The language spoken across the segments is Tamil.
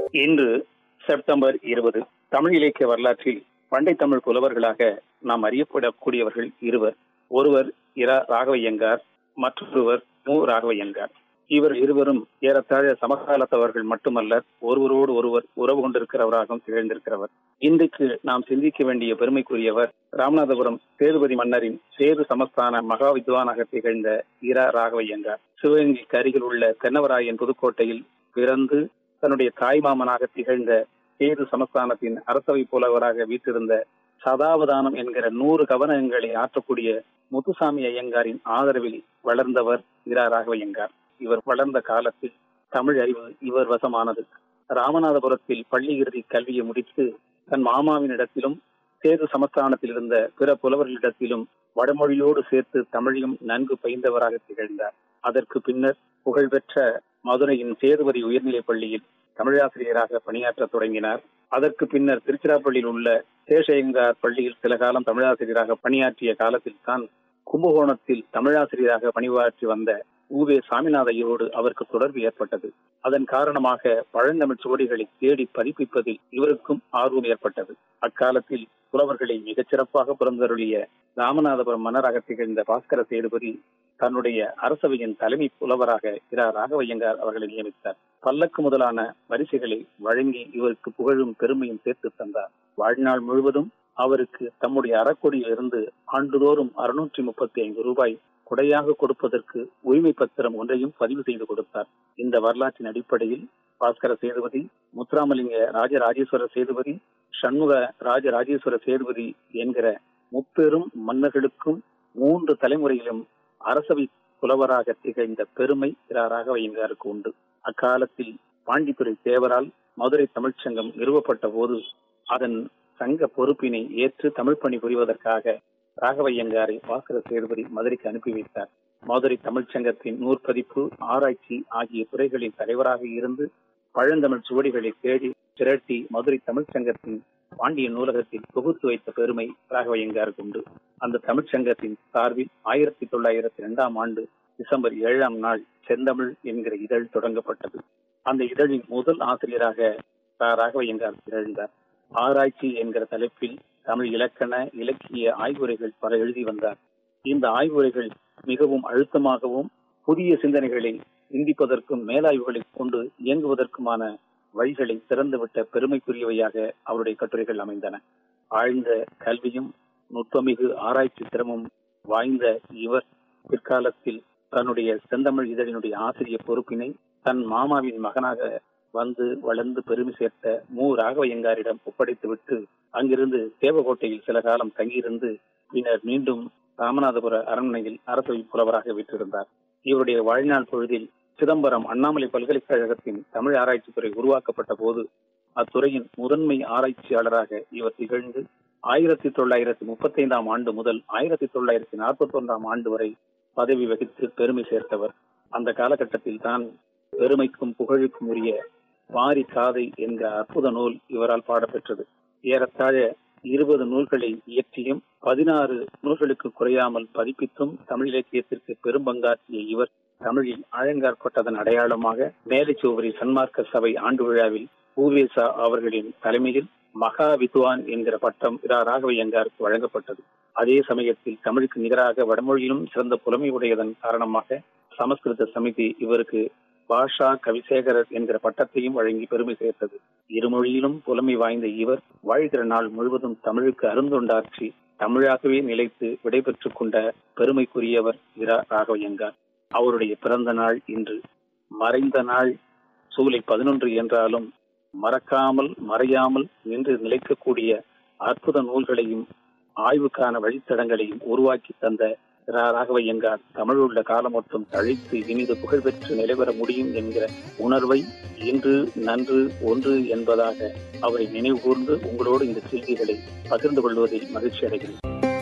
இன்று செப்டம்பர் இருபது தமிழ் இலக்கிய வரலாற்றில் பண்டை தமிழ் புலவர்களாக நாம் அறியப்படக்கூடியவர்கள் இருவர் ஒருவர் இரா ராகவையங்கார் மற்றொருவர் மு ராகவையங்கார் இவர் இருவரும் ஏறத்தாழ சமகாலத்தவர்கள் மட்டுமல்ல ஒருவரோடு ஒருவர் உறவு கொண்டிருக்கிறவராகவும் திகழ்ந்திருக்கிறவர் இன்றைக்கு நாம் சிந்திக்க வேண்டிய பெருமைக்குரியவர் ராமநாதபுரம் சேதுபதி மன்னரின் சேது சமஸ்தான மகா வித்வானாக திகழ்ந்த இரா ராகவையங்கார் சிவகங்கைக்கு அருகில் உள்ள தென்னவராயன் புதுக்கோட்டையில் பிறந்து தன்னுடைய தாய்மாமனாக திகழ்ந்த சேது சமஸ்தானத்தின் அரசவை புலவராக வீற்றிருந்த சதாவதானம் என்கிற நூறு கவனங்களை ஆற்றக்கூடிய முத்துசாமி ஐயங்காரின் ஆதரவில் வளர்ந்தவர் இரா ராகவையங்கார் இவர் வளர்ந்த காலத்தில் தமிழ் அறிவு இவர் வசமானது ராமநாதபுரத்தில் பள்ளி இறுதி கல்வியை முடித்து தன் மாமாவின் இடத்திலும் சேது சமஸ்தானத்தில் இருந்த பிற புலவர்களிடத்திலும் வடமொழியோடு சேர்த்து தமிழையும் நன்கு பயின்றவராக திகழ்ந்தார் அதற்கு பின்னர் புகழ்பெற்ற மதுரையின் சேதுபதி உயர்நிலைப் பள்ளியில் தமிழாசிரியராக பணியாற்ற தொடங்கினார் அதற்கு பின்னர் திருச்சிராப்பள்ளியில் உள்ள சேஷயங்கார் பள்ளியில் சில காலம் தமிழாசிரியராக பணியாற்றிய காலத்தில் தான் கும்பகோணத்தில் தமிழாசிரியராக பணியாற்றி வந்த ஊவே சாமிநாத ஐயரோடு அவருக்கு தொடர்பு ஏற்பட்டது அதன் காரணமாக பழந்தமிழ் சுவடிகளை தேடி பதிப்பிப்பதில் இவருக்கும் ஆர்வம் ஏற்பட்டது அக்காலத்தில் புலவர்களை மிகச் சிறப்பாக பிறந்தருளிய ராமநாதபுரம் மன்னராக திகழ்ந்த பாஸ்கர சேதுபதி தன்னுடைய அரசவையின் தலைமை புலவராக இரா ராகவையங்கார் அவர்களை நியமித்தார் பல்லக்கு முதலான வரிசைகளை வழங்கி இவருக்கு புகழும் பெருமையும் சேர்த்து தந்தார் வாழ்நாள் முழுவதும் அவருக்கு தம்முடைய அறக்கொடியில் இருந்து ஆண்டுதோறும் அறுநூற்றி முப்பத்தி ஐந்து ரூபாய் கொடையாக கொடுப்பதற்கு உரிமை பத்திரம் ஒன்றையும் பதிவு செய்து கொடுத்தார் இந்த வரலாற்றின் அடிப்படையில் பாஸ்கர சேதுபதி முத்துராமலிங்க ராஜராஜேஸ்வர சேதுபதி சண்முக ராஜராஜேஸ்வர சேதுபதி என்கிற முப்பெரும் மன்னர்களுக்கும் மூன்று தலைமுறையிலும் அரசவை புலவராக திகழ்ந்த பெருமை ராகவையங்காருக்கு உண்டு அக்காலத்தில் பாண்டித்துறை தேவரால் மதுரை தமிழ்ச்சங்கம் நிறுவப்பட்ட போது அதன் சங்க பொறுப்பினை ஏற்று தமிழ் பணி புரிவதற்காக ராகவையங்காரை பாஸ்கர சேதுபதி மதுரைக்கு அனுப்பி வைத்தார் மதுரை தமிழ்ச்சங்கத்தின் நூற்பதிப்பு ஆராய்ச்சி ஆகிய துறைகளின் தலைவராக இருந்து பழந்தமிழ் சுவடிகளை தேடி திரட்டி மதுரை தமிழ்ச்சங்கத்தின் பாண்டிய நூலகத்தில் தொகுத்து வைத்த பெருமை ராகவையங்காருக்கு உண்டு அந்த தமிழ்ச்சங்கத்தின் சார்பில் ஆயிரத்தி தொள்ளாயிரத்தி இரண்டாம் ஆண்டு டிசம்பர் ஏழாம் நாள் செந்தமிழ் என்கிற இதழ் தொடங்கப்பட்டது அந்த இதழின் முதல் ஆசிரியராக ராகவையங்கார் திகழ்ந்தார் ஆராய்ச்சி என்கிற தலைப்பில் தமிழ் இலக்கண இலக்கிய ஆய்வுரைகள் பல எழுதி வந்தார் இந்த ஆய்வுரைகள் மிகவும் அழுத்தமாகவும் புதிய சிந்தனைகளை சிந்திப்பதற்கும் மேலாய்வுகளை கொண்டு இயங்குவதற்குமான வழிகளை திறந்துவிட்ட பெருமைக்குரியவையாக அவருடைய கட்டுரைகள் அமைந்தன ஆழ்ந்த கல்வியும் நுட்பமிகு ஆராய்ச்சி திறமும் வாய்ந்த இவர் பிற்காலத்தில் தன்னுடைய செந்தமிழ் இதழினுடைய ஆசிரிய பொறுப்பினை தன் மாமாவின் மகனாக வந்து வளர்ந்து பெருமை சேர்த்த மு ராகவையங்காரிடம் ஒப்படைத்துவிட்டு அங்கிருந்து தேவகோட்டையில் சில காலம் தங்கியிருந்து பின்னர் மீண்டும் ராமநாதபுர அரண்மனையில் அரசவை புலவராக விற்றிருந்தார் இவருடைய வாழ்நாள் பொழுதில் சிதம்பரம் அண்ணாமலை பல்கலைக்கழகத்தின் தமிழ் ஆராய்ச்சி துறை உருவாக்கப்பட்ட போது அத்துறையின் முதன்மை ஆராய்ச்சியாளராக இவர் திகழ்ந்து ஆயிரத்தி தொள்ளாயிரத்தி முப்பத்தி ஐந்தாம் ஆண்டு முதல் ஆயிரத்தி தொள்ளாயிரத்தி நாற்பத்தி ஒன்றாம் ஆண்டு வரை பதவி வகித்து பெருமை சேர்த்தவர் அந்த காலகட்டத்தில் தான் பெருமைக்கும் புகழுக்கும் உரிய வாரி காதை என்ற அற்புத நூல் இவரால் பாடப்பெற்றது ஏறத்தாழ இருபது நூல்களை இயற்றியும் பதினாறு நூல்களுக்கு குறையாமல் பதிப்பித்தும் தமிழ் இலக்கியத்திற்கு பெரும்பங்காற்றிய இவர் தமிழில் ஆழங்காற்பட்டதன் அடையாளமாக மேலைச்சுவரி சன்மார்க்க சபை ஆண்டு விழாவில் பூவேசா அவர்களின் தலைமையில் மகா வித்வான் என்கிற பட்டம் இரா ராகவையங்காருக்கு வழங்கப்பட்டது அதே சமயத்தில் தமிழுக்கு நிகராக வடமொழியிலும் சிறந்த புலமை உடையதன் காரணமாக சமஸ்கிருத சமிதி இவருக்கு பாஷா கவிசேகரர் என்கிற பட்டத்தையும் வழங்கி பெருமை சேர்த்தது இருமொழியிலும் புலமை வாய்ந்த இவர் வாழ்கிற நாள் முழுவதும் தமிழுக்கு அருந்தொண்டாற்றி தமிழாகவே நிலைத்து விடைபெற்றுக் கொண்ட பெருமைக்குரியவர் இரா ராகவையங்கார் அவருடைய பிறந்த நாள் இன்று மறைந்த நாள் சூலை பதினொன்று என்றாலும் மறக்காமல் மறையாமல் நின்று நிலைக்கக்கூடிய அற்புத நூல்களையும் ஆய்வுக்கான வழித்தடங்களையும் உருவாக்கி தந்த ராகவையங்கார் தமிழ் உள்ள காலம் மட்டும் தழைத்து இனிது புகழ்பெற்று நிலைபெற முடியும் என்கிற உணர்வை இன்று நன்று ஒன்று என்பதாக அவரை நினைவு கூர்ந்து உங்களோடு இந்த செய்திகளை பகிர்ந்து கொள்வதில் மகிழ்ச்சி அடைகிறேன்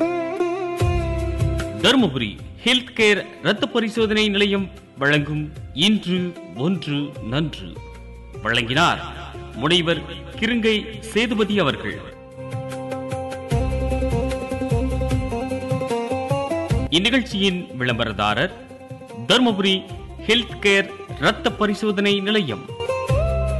தருமபுரி ஹெல்த் கேர் ரத்த பரிசோதனை நிலையம் வழங்கும் இன்று ஒன்று நன்று வழங்கினார் முனைவர் கிருங்கை சேதுபதி அவர்கள் இந்நிகழ்ச்சியின் விளம்பரதாரர் தருமபுரி ஹெல்த் கேர் ரத்த பரிசோதனை நிலையம்